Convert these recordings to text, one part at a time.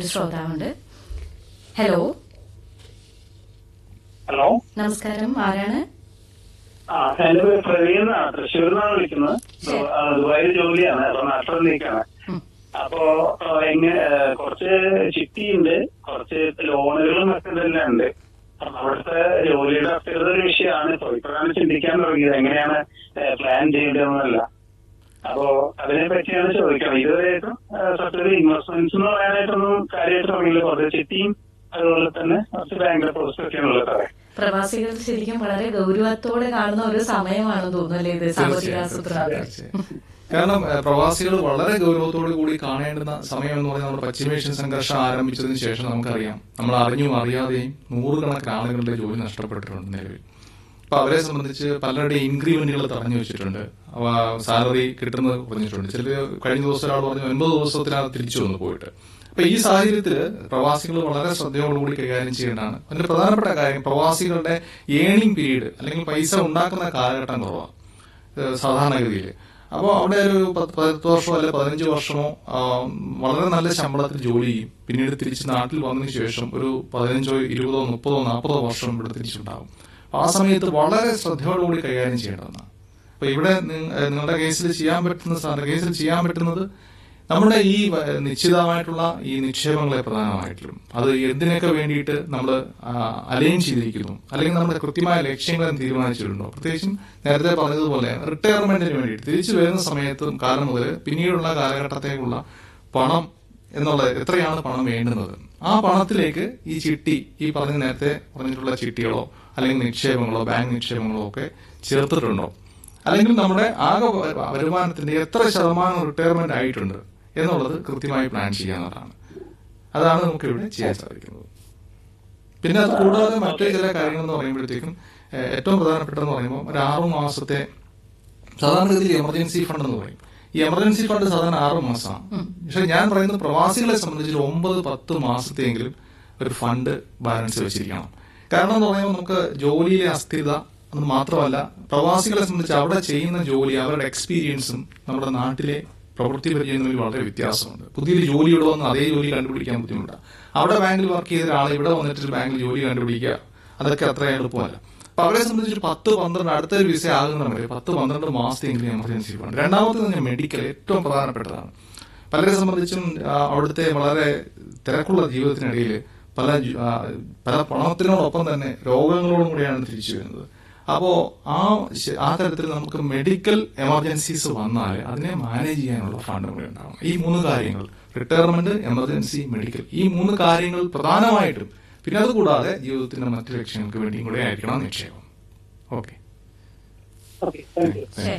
ഒരു ശ്രോതാവുണ്ട് hello hello നമസ്കാരം ആരാണ് ആ എന്റെ പേര് പ്രവീൺ എന്നാണ് തൃശ്ശൂരിൽ നിന്നാണ് വിളിക്കുന്നത് ശരി. ആ, ദുബായിൽ ജോലിയാണ് അപ്പൊ നാട്ടിലേക്കാണ് ഉം. അപ്പോ ആ, എങ്ങനെ ആ, കുറച്ച് ചിട്ടിയുണ്ട് കുറച്ച് ലോണുകളും ഒക്കെ തന്നെ ഉണ്ട് അപ്പൊ അവിടുത്തെ ജോലിയുടെ അസ്ഥിരത ഒരു വിഷയമാണ് ഇപ്പൊ ഇപ്പോഴാണ് ചിന്തിക്കാൻ തുടങ്ങിയത് എങ്ങനെയാണ് പ്ലാൻ ചെയ്യേണ്ടതെന്നല്ല അപ്പോ അതിനെ പറ്റിയാണ് ചോദിക്കണം ഇതുവരെയായിട്ടും സത്യത്തിൽ ഇൻവെസ്റ്റ്മെന്റ്സ് എന്ന് പറയാനായിട്ടൊന്നും കാര്യമായിട്ട് തുടങ്ങിയില്ല കുറച്ച് ചിട്ടിയും അതുപോലെ തന്നെ കുറച്ച് ബാങ്കിലെ പ്രോസ്പെക്റ്റീവ് ഉള്ളത് സാറേ പ്രവാസികൾ ശരിക്കും വളരെ ഗൗരവത്തോടെ കാണുന്ന ഒരു സമയമാണെന്ന് തോന്നുന്നു അല്ലേ ഇത് സാമ്പത്തിക ആസൂത്രണം തീർച്ചയായും. കാരണം ഏഹ്, പ്രവാസികൾ വളരെ ഗൗരവത്തോടു കൂടി കാണേണ്ടുന്ന സമയം എന്ന് പറഞ്ഞാൽ നമ്മുടെ പശ്ചിമേഷ്യൻ സംഘർഷം ആരംഭിച്ചതിന് ശേഷം നമുക്കറിയാം നമ്മൾ അറിഞ്ഞും അറിയാതെയും നൂറുകണക്കിന് ആളുകളുടെ ജോലി നഷ്ടപ്പെട്ടിട്ടുണ്ട് നിലവിൽ അപ്പൊ അവരെ സംബന്ധിച്ച് പലരുടെയും ഇൻക്രിമെന്റുകൾ തടഞ്ഞു വെച്ചിട്ടുണ്ട് അവ സാലറി കിട്ടുന്നത് കുറഞ്ഞിട്ടുണ്ട് ചില കഴിഞ്ഞ ദിവസം ഒരാൾ പറഞ്ഞു ഒൻപത് ദിവസത്തിനകത്ത് തിരിച്ചു വന്നു പോയിട്ട് അപ്പൊ ഈ സാഹചര്യത്തിൽ പ്രവാസികൾ വളരെ ശ്രദ്ധയോടുകൂടി കൈകാര്യം ചെയ്യേണ്ടതാണ് അതിന്റെ പ്രധാനപ്പെട്ട കാര്യം പ്രവാസികളുടെ ഏണിംഗ് പീരീഡ് അല്ലെങ്കിൽ പൈസ ഉണ്ടാക്കുന്ന കാലഘട്ടം കുറവാണ് ഏഹ് സാധാരണഗതിയിൽ അപ്പോൾ അവിടെ ഒരു പത്ത് പത്ത് വർഷമോ അല്ലെ പതിനഞ്ച് വർഷമോ ആ, വളരെ നല്ല ശമ്പളത്തിൽ ജോലി ചെയ്യും പിന്നീട് തിരിച്ച് നാട്ടിൽ വന്നതിന് ശേഷം ഒരു പതിനഞ്ചോ ഇരുപതോ മുപ്പതോ നാൽപ്പതോ വർഷം ഇവിടെ തിരിച്ചുണ്ടാകും അപ്പൊ ആ സമയത്ത് വളരെ ശ്രദ്ധയോടുകൂടി കൈകാര്യം ചെയ്യേണ്ടതാണ് അപ്പൊ ഇവിടെ നി- ഏഹ് നിങ്ങളുടെ കേസിൽ ചെയ്യാൻ പറ്റുന്ന സാറിന്റെ കേസിൽ ചെയ്യാൻ പറ്റുന്നത് നമ്മുടെ ഈ വ- നിശ്ചിതമായിട്ടുള്ള ഈ നിക്ഷേപങ്ങളെ പ്രധാനമായിട്ടും അത് എന്തിനൊക്കെ വേണ്ടിയിട്ട് നമ്മൾ അലൈൻ ചെയ്തിരിക്കുന്നു അല്ലെങ്കിൽ നമ്മുടെ കൃത്യമായ ലക്ഷ്യങ്ങളെ തീരുമാനിച്ചിട്ടുണ്ടോ പ്രത്യേകിച്ചും നേരത്തെ പറഞ്ഞതുപോലെ റിട്ടയർമെന്റിന് വേണ്ടിയിട്ട് തിരിച്ചു വരുന്ന സമയത്തും കാലം മുതൽ പിന്നീടുള്ള കാലഘട്ടത്തേക്കുള്ള പണം എന്നുള്ളത് എത്രയാണ് പണം വേണ്ടുന്നത് ആ പണത്തിലേക്ക് ഈ ചിട്ടി ഈ പറഞ്ഞ നേരത്തെ പറഞ്ഞിട്ടുള്ള ചിട്ടികളോ അല്ലെങ്കിൽ നിക്ഷേപങ്ങളോ ബാങ്ക് നിക്ഷേപങ്ങളോ ഒക്കെ ചേർത്തിട്ടുണ്ടോ അല്ലെങ്കിൽ നമ്മുടെ ആകെ വ- വരുമാനത്തിന്റെ എത്ര ശതമാനം റിട്ടയർമെന്റ് ആയിട്ടുണ്ട് എന്നുള്ളത് കൃത്യമായി പ്ലാൻ ചെയ്യാവുന്നതാണ് അതാണ് നമുക്ക് ഇവിടെ ചെയ്യാൻ സാധിക്കുന്നത് പിന്നെ അത് കൂടാതെ മറ്റു ചില കാര്യങ്ങൾ എന്ന് പറയുമ്പോഴത്തേക്കും ഏഹ്, ഏറ്റവും പ്രധാനപ്പെട്ടതെന്ന് പറയുമ്പോൾ ഒരു ആറു മാസത്തെ സാധാരണഗതിയിൽ എമർജൻസി ഫണ്ട് എന്ന് പറയും ഈ എമർജൻസി ഫണ്ട് സാധാരണ ആറ് മാസമാണ് പക്ഷെ ഞാൻ പറയുന്നത് പ്രവാസികളെ സംബന്ധിച്ച് ഒരു ഒമ്പത് പത്ത് മാസത്തെയെങ്കിലും ഒരു ഫണ്ട് ബാലൻസ് വെച്ചിരിക്കണം കാരണം എന്ന് പറയുമ്പോൾ നമുക്ക് ജോലിയിലെ അസ്ഥിരത അത് മാത്രമല്ല പ്രവാസികളെ സംബന്ധിച്ച് അവിടെ ചെയ്യുന്ന ജോലി അവരുടെ എക്സ്പീരിയൻസും നമ്മുടെ നാട്ടിലെ പ്രവൃത്തി പരിചയം വളരെ വ്യത്യാസമുണ്ട് പുതിയൊരു ജോലി ഇവിടെ വന്ന് അതേ ജോലി കണ്ടുപിടിക്കാൻ ബുദ്ധിമുട്ടാണ് അവിടെ ബാങ്കിൽ വർക്ക് ചെയ്ത ഒരാൾ ഇവിടെ വന്നിട്ട് ഒരു ബാങ്കിൽ ജോലി കണ്ടുപിടിക്കുക അതൊക്കെ അത്ര എളുപ്പമല്ല അപ്പൊ അവരെ സംബന്ധിച്ച് ഒരു പത്ത് പന്ത്രണ്ട് അടുത്ത ഒരു വിസ ആകുന്നവരെ പത്ത് പന്ത്രണ്ട് മാസത്തെങ്കിലും എമർജൻസി ഫണ്ട് രണ്ടാമത്തെ തന്നെ മെഡിക്കൽ ഏറ്റവും പ്രധാനപ്പെട്ടതാണ് പലരെ സംബന്ധിച്ചും ആ, അവിടുത്തെ വളരെ തിരക്കുള്ള ജീവിതത്തിനിടയിൽ പല ജു- ആ, പല പണത്തിനോടൊപ്പം തന്നെ രോഗങ്ങളോടും കൂടിയാണ് തിരിച്ചു വരുന്നത് അപ്പോ ആ ശ- ആ തരത്തിൽ നമുക്ക് മെഡിക്കൽ എമർജൻസീസ് വന്നാൽ അതിനെ മാനേജ് ചെയ്യാനുള്ള ഫണ്ട് കൂടി ഉണ്ടാവണം ഈ മൂന്ന് കാര്യങ്ങൾ റിട്ടയർമെന്റ് എമർജൻസി മെഡിക്കൽ ഈ മൂന്ന് കാര്യങ്ങൾ പ്രധാനമായിട്ടും പിന്നെ അതുകൂടാതെ ജീവിതത്തിന്റെ മറ്റു ലക്ഷ്യങ്ങൾക്ക് വേണ്ടിയും കൂടെ ആയിരിക്കണം നിക്ഷേപം ഓക്കെ ഓക്കെ താങ്ക് യു ശരി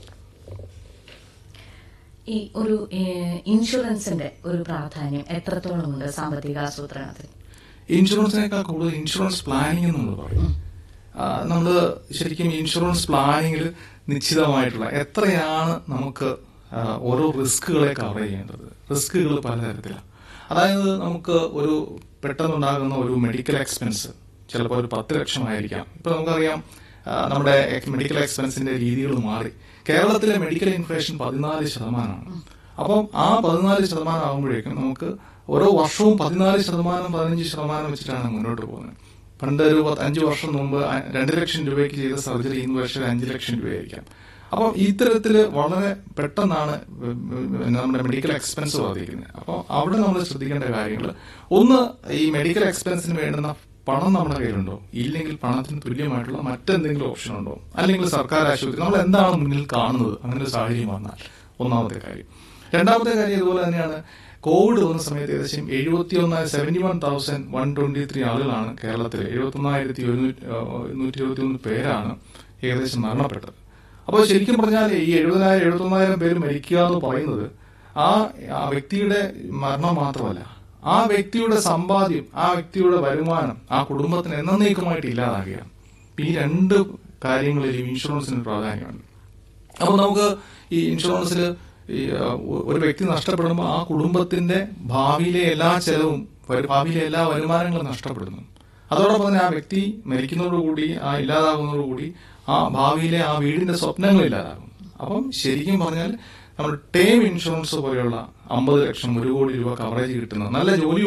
ഈ ഒരു ഏഹ്, ഇൻഷുറൻസിന്റെ ഒരു പ്രാധാന്യം എത്രത്തോളം ഉണ്ട് സാമ്പത്തിക ആസൂത്രണത്തിൽ ഇൻഷുറൻസിനേക്കാൾ കൂടുതൽ ഇൻഷുറൻസ് പ്ലാനിംഗ് എന്ന് നമ്മൾ പറയും നമ്മൾ ശരിക്കും ഇൻഷുറൻസ് പ്ലാനിങ്ങിൽ നിശ്ചിതമായിട്ടുള്ള എത്രയാണ് നമുക്ക് ആ, ഓരോ റിസ്കുകളെ കവർ ചെയ്യേണ്ടത് റിസ്കുകൾ പലതരത്തിലാണ് അതായത് നമുക്ക് ഒരു പെട്ടെന്നുണ്ടാകുന്ന ഒരു മെഡിക്കൽ എക്സ്പെൻസ് ചിലപ്പോൾ ഒരു പത്ത് ലക്ഷമായിരിക്കാം ഇപ്പൊ നമുക്കറിയാം ആ, നമ്മുടെ മെഡിക്കൽ എക്സ്പെൻസിന്റെ രീതികൾ മാറി കേരളത്തിലെ മെഡിക്കൽ ഇൻഫ്ലേഷൻ പതിനാല് ശതമാനമാണ് അപ്പം ആ പതിനാല് ശതമാനം ആകുമ്പോഴേക്കും നമുക്ക് ഓരോ വർഷവും പതിനാല് ശതമാനം പതിനഞ്ച് ശതമാനം വെച്ചിട്ടാണ് മുന്നോട്ട് പോകുന്നത് പണ്ട് ഒരു പത്ത് അഞ്ച് വർഷം മുമ്പ് അ- രണ്ട് ലക്ഷം രൂപയ്ക്ക് ചെയ്ത സർജറി ഇന്ന് വർഷം അഞ്ച് ലക്ഷം രൂപയായിരിക്കാം അപ്പോൾ ഇത്തരത്തില് വളരെ പെട്ടെന്നാണ് ഉം, ഉം, നമ്മുടെ മെഡിക്കൽ എക്സ്പെൻസ് ബാധിക്കുന്നത് അപ്പോൾ അവിടെ നമ്മൾ ശ്രദ്ധിക്കേണ്ട കാര്യങ്ങൾ ഒന്ന് ഈ മെഡിക്കൽ എക്സ്പെൻസിന് വേണ്ടുന്ന പണം നമ്മുടെ കയ്യിലുണ്ടോ ഇല്ലെങ്കിൽ പണത്തിന് തുല്യമായിട്ടുള്ള മറ്റെന്തെങ്കിലും ഓപ്ഷൻ ഉണ്ടോ അല്ലെങ്കിൽ സർക്കാർ ആശുപത്രി നമ്മൾ എന്താണ് മുന്നിൽ കാണുന്നത് അങ്ങനെ ഒരു സാഹചര്യം വന്നാൽ ഒന്നാമത്തെ കാര്യം രണ്ടാമത്തെ കാര്യം ഇതുപോലെ തന്നെയാണ് കോവിഡ് വന്ന സമയത്ത് ഏകദേശം എഴുപത്തി ഒന്നായിരം seventy one thousand one twenty three ആളുകളാണ് കേരളത്തിൽ എഴുപത്തി ഒന്നായിരത്തി നൂറ്റി ഇരുപത്തി ഒന്ന് പേരാണ് ഏകദേശം മരണപ്പെട്ടത് അപ്പോൾ ശരിക്കും പറഞ്ഞാൽ ഈ എഴുപതിനായിരം എഴുപത്തി ഒന്നായിരം പേര് മരിക്കുക എന്ന് പറയുന്നത് ആ ആ വ്യക്തിയുടെ മരണം മാത്രമല്ല ആ വ്യക്തിയുടെ സമ്പാദ്യം ആ വ്യക്തിയുടെ വരുമാനം ആ കുടുംബത്തിന് എന്നേക്കുമായിട്ട് ഇല്ലാതാകുകയാണ് ഈ രണ്ട് കാര്യങ്ങളിലും ഇൻഷുറൻസിന് പ്രാധാന്യമുണ്ട് അപ്പൊ നമുക്ക് ഈ ഇൻഷുറൻസിൽ ഈ ആ, ഒ- ഒരു വ്യക്തി നഷ്ടപ്പെടുമ്പോൾ ആ കുടുംബത്തിന്റെ ഭാവിയിലെ എല്ലാ ചെലവും വരു- ഭാവിയിലെ എല്ലാ വരുമാനങ്ങളും നഷ്ടപ്പെടുന്നു അതോടൊപ്പം തന്നെ ആ വ്യക്തി മരിക്കുന്നതോടുകൂടി ആ ഇല്ലാതാകുന്നതോടുകൂടി ആ ഭാവിയിലെ ആ വീടിന്റെ സ്വപ്നങ്ങൾ ഇല്ലാതാകും അപ്പം ശരിക്കും പറഞ്ഞാൽ നമ്മൾ ടേം ഇൻഷുറൻസ് പോലെയുള്ള അമ്പത് ലക്ഷം ഒരു കോടി രൂപ കവറേജ് കിട്ടുന്ന നല്ല ജോലി